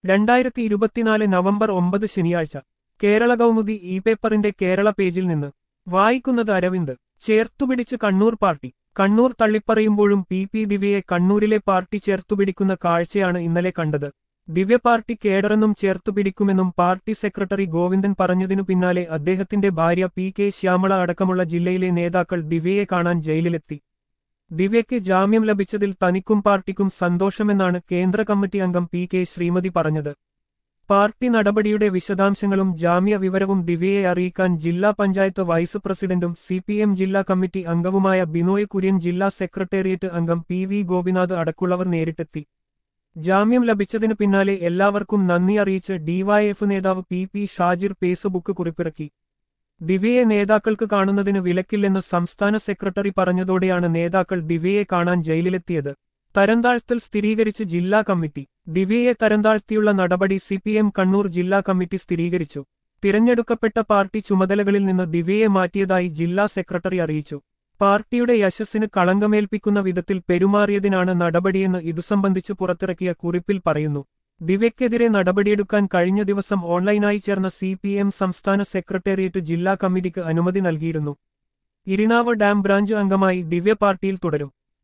രണ്ടായിരത്തി ഇരുപത്തിനാല് നവംബർ ഒമ്പത് ശനിയാഴ്ച കേരള കൗമുദി ഇ പേപ്പറിന്റെ കേരള പേജിൽ നിന്ന് വായിക്കുന്നത് അരവിന്ദ് ചേർത്തുപിടിച്ച് കണ്ണൂർ പാർട്ടി കണ്ണൂർ തള്ളിപ്പറയുമ്പോഴും പി പി ദിവ്യയെ കണ്ണൂരിലെ പാർട്ടി ചേർത്തുപിടിക്കുന്ന കാഴ്ചയാണ് ഇന്നലെ കണ്ടത് ദിവ്യ പാർട്ടി കേഡറെന്നും ചേർത്തുപിടിക്കുമെന്നും പാർട്ടി സെക്രട്ടറി ഗോവിന്ദൻ പറഞ്ഞതിനു പിന്നാലെ അദ്ദേഹത്തിന്റെ ഭാര്യ പി കെ ശ്യാമള അടക്കമുള്ള ജില്ലയിലെ നേതാക്കൾ ദിവ്യയെ കാണാൻ ജയിലിലെത്തി ദിവ്യയ്ക്ക് ജാമ്യം ലഭിച്ചതിൽ തനിക്കും പാർട്ടിക്കും സന്തോഷമെന്നാണ് കേന്ദ്ര കമ്മിറ്റി അംഗം പി കെ ശ്രീമതി പറഞ്ഞത് പാർട്ടി നടപടിയുടെ വിശദാംശങ്ങളും ജാമ്യ വിവരവും ദിവ്യയെ അറിയിക്കാൻ ജില്ലാ പഞ്ചായത്ത് വൈസ് പ്രസിഡന്റും സി പി എം ജില്ലാ കമ്മിറ്റി അംഗവുമായ ബിനോയ് കുര്യൻ ജില്ലാ സെക്രട്ടേറിയറ്റ് അംഗം പി വി ഗോപിനാഥ് അടക്കമുള്ളവർ നേരിട്ടെത്തി ജാമ്യം ലഭിച്ചതിനു പിന്നാലെ എല്ലാവർക്കും നന്ദി അറിയിച്ച് ഡിവൈഎഫ് നേതാവ് പി പി ഷാജിർ ഫേസ്ബുക്ക് കുറിപ്പിറക്കി ദിവ്യയെ നേതാക്കൾക്ക് കാണുന്നതിന് വിലക്കില്ലെന്ന് സംസ്ഥാന സെക്രട്ടറി പറഞ്ഞതോടെയാണ് നേതാക്കൾ ദിവ്യയെ കാണാൻ ജയിലിലെത്തിയത് തരംതാഴ്ത്തൽ സ്ഥിരീകരിച്ച് ജില്ലാ കമ്മിറ്റി ദിവ്യയെ തരംതാഴ്ത്തിയുള്ള നടപടി സിപിഎം കണ്ണൂർ ജില്ലാ കമ്മിറ്റി സ്ഥിരീകരിച്ചു തിരഞ്ഞെടുക്കപ്പെട്ട പാർട്ടി ചുമതലകളിൽ നിന്ന് ദിവ്യയെ മാറ്റിയതായി ജില്ലാ സെക്രട്ടറി അറിയിച്ചു പാർട്ടിയുടെ യശസ്സിന് കളങ്കമേൽപ്പിക്കുന്ന വിധത്തിൽ പെരുമാറിയതിനാണ് നടപടിയെന്ന് ഇതു സംബന്ധിച്ച് പുറത്തിറക്കിയ കുറിപ്പിൽ പറയുന്നു ദിവ്യക്കെതിരെ നടപടിയെടുക്കാൻ കഴിഞ്ഞ ദിവസം ഓൺലൈനായി ചേർന്ന സി പി എം സംസ്ഥാന സെക്രട്ടേറിയറ്റ് ജില്ലാ കമ്മിറ്റിക്ക് അനുമതി നൽകിയിരുന്നു ഇരിനാവ് ഡാം ബ്രാഞ്ച് അംഗമായി ദിവ്യ പാർട്ടിയിൽ തുടരും